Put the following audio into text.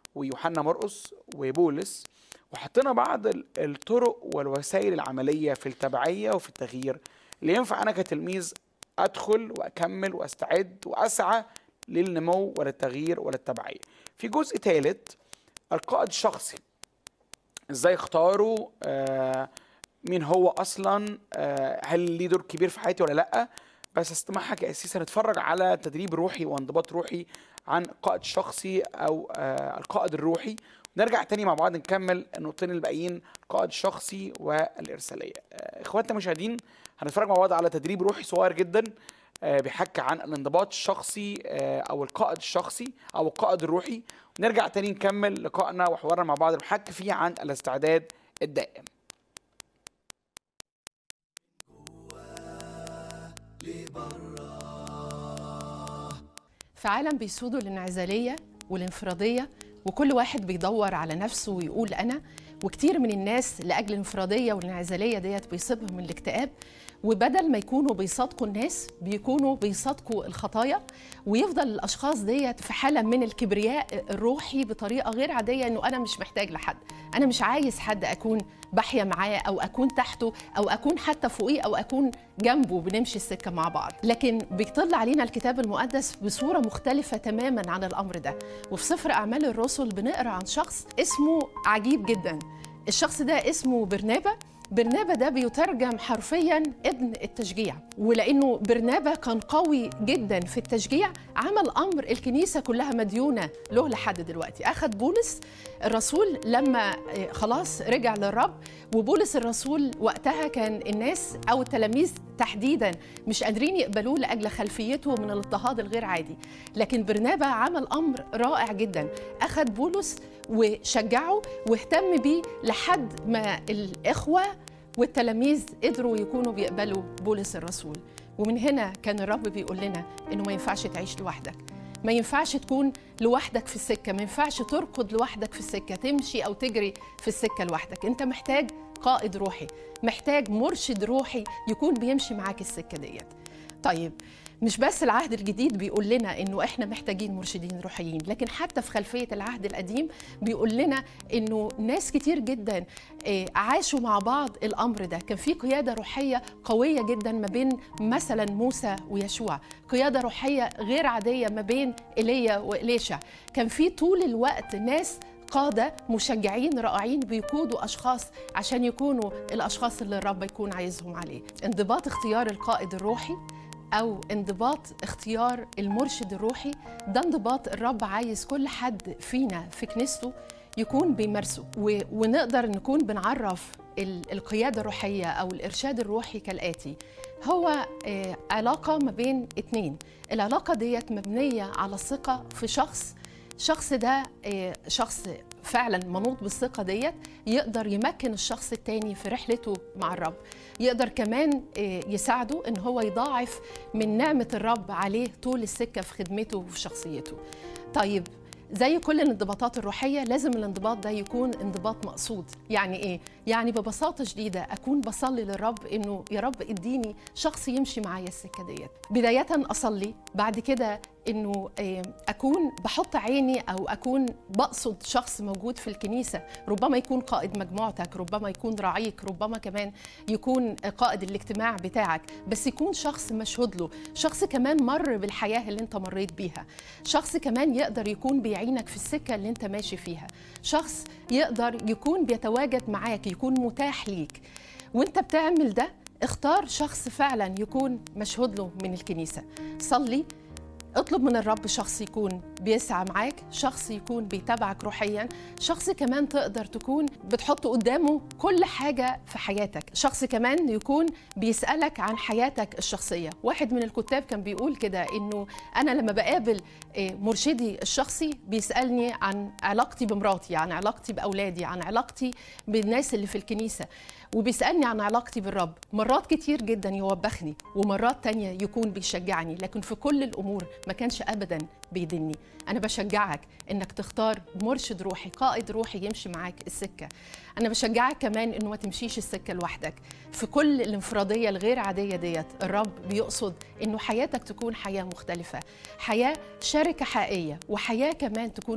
ويوحنا مرقس وبولس وحطينا بعض ال- الطرق والوسائل العمليه في التبعيه وفي التغيير اللي ينفع انا كتلميذ ادخل واكمل واستعد واسعى للنمو وللتغيير وللتبعيه. في جزء ثالث القائد الشخصي ازاي اختاروا آه مين هو اصلا آه هل ليه دور كبير في حياتي ولا لا بس استمعها كاسيس نتفرج على تدريب روحي وانضباط روحي عن قائد شخصي او آه القائد الروحي نرجع تاني مع بعض نكمل النقطتين الباقيين القائد الشخصي والارساليه آه اخواتنا المشاهدين هنتفرج مع بعض على تدريب روحي صغير جدا آه بيحكي عن الانضباط الشخصي آه او القائد الشخصي او القائد الروحي ونرجع تاني نكمل لقائنا وحوارنا مع بعض بنحكي فيه عن الاستعداد الدائم في عالم بيسودوا الانعزالية والانفرادية وكل واحد بيدور على نفسه ويقول أنا وكتير من الناس لأجل الانفرادية والانعزالية ديت بيصيبهم من الاكتئاب وبدل ما يكونوا بيصادقوا الناس بيكونوا بيصادقوا الخطايا ويفضل الاشخاص ديت في حاله من الكبرياء الروحي بطريقه غير عاديه انه انا مش محتاج لحد انا مش عايز حد اكون بحيا معاه او اكون تحته او اكون حتى فوقيه او اكون جنبه بنمشي السكه مع بعض لكن بيطل علينا الكتاب المقدس بصوره مختلفه تماما عن الامر ده وفي سفر اعمال الرسل بنقرا عن شخص اسمه عجيب جدا الشخص ده اسمه برنابا برنابا ده بيترجم حرفيا ابن التشجيع ولانه برنابا كان قوي جدا في التشجيع عمل امر الكنيسه كلها مديونه له لحد دلوقتي اخذ بولس الرسول لما آه، خلاص رجع للرب وبولس الرسول وقتها كان الناس او التلاميذ تحديدا مش قادرين يقبلوه لاجل خلفيته من الاضطهاد الغير عادي لكن برنابا عمل امر رائع جدا اخذ بولس وشجعه واهتم بيه لحد ما الاخوه والتلاميذ قدروا يكونوا بيقبلوا بولس الرسول ومن هنا كان الرب بيقول لنا انه ما ينفعش تعيش لوحدك ما ينفعش تكون لوحدك في السكه ما ينفعش تركض لوحدك في السكه تمشي او تجري في السكه لوحدك انت محتاج قائد روحي محتاج مرشد روحي يكون بيمشي معاك السكه ديت طيب مش بس العهد الجديد بيقول لنا انه احنا محتاجين مرشدين روحيين لكن حتى في خلفيه العهد القديم بيقول لنا انه ناس كتير جدا آه، عاشوا مع بعض الامر ده كان في قياده روحيه قويه جدا ما بين مثلا موسى ويشوع قياده روحيه غير عاديه ما بين ايليا واليشع كان في طول الوقت ناس قادة مشجعين رائعين بيقودوا أشخاص عشان يكونوا الأشخاص اللي الرب يكون عايزهم عليه انضباط اختيار القائد الروحي أو انضباط اختيار المرشد الروحي ده انضباط الرب عايز كل حد فينا في كنيسته يكون بيمارسه و- ونقدر نكون بنعرف ال- القيادة الروحية أو الإرشاد الروحي كالآتي هو آه، علاقة ما بين اتنين العلاقة ديت مبنية على الثقة في شخص الشخص ده آه، شخص فعلا منوط بالثقة ديت يقدر يمكن الشخص التاني في رحلته مع الرب يقدر كمان آه، يساعده ان هو يضاعف من نعمة الرب عليه طول السكة في خدمته وفي شخصيته طيب زي كل الانضباطات الروحية لازم الانضباط ده يكون انضباط مقصود يعني ايه؟ يعني ببساطة شديدة أكون بصلي للرب إنه يا رب اديني شخص يمشي معايا السكة ديت بداية أصلي بعد كده إنه آه، أكون بحط عيني أو أكون بقصد شخص موجود في الكنيسة ربما يكون قائد مجموعتك ربما يكون راعيك ربما كمان يكون قائد الاجتماع بتاعك بس يكون شخص مشهود له شخص كمان مر بالحياة اللي انت مريت بيها شخص كمان يقدر يكون بيعينك في السكة اللي انت ماشي فيها شخص يقدر يكون بيتواجد معاك يكون متاح ليك وانت بتعمل ده اختار شخص فعلا يكون مشهود له من الكنيسة صلي اطلب من الرب شخص يكون بيسعى معاك شخص يكون بيتابعك روحيا شخص كمان تقدر تكون بتحط قدامه كل حاجة في حياتك شخص كمان يكون بيسألك عن حياتك الشخصية واحد من الكتاب كان بيقول كده انه انا لما بقابل آه، مرشدي الشخصي بيسألني عن علاقتي بمراتي عن علاقتي بأولادي عن علاقتي بالناس اللي في الكنيسة وبيسألني عن علاقتي بالرب مرات كتير جدا يوبخني ومرات تانية يكون بيشجعني لكن في كل الأمور ما كانش أبدا بيدني أنا بشجعك إنك تختار مرشد روحي قائد روحي يمشي معاك السكة أنا بشجعك كمان إنه ما تمشيش السكة لوحدك في كل الانفرادية الغير عادية ديت الرب بيقصد إنه حياتك تكون حياة مختلفة حياة شركة حقيقية وحياة كمان تكون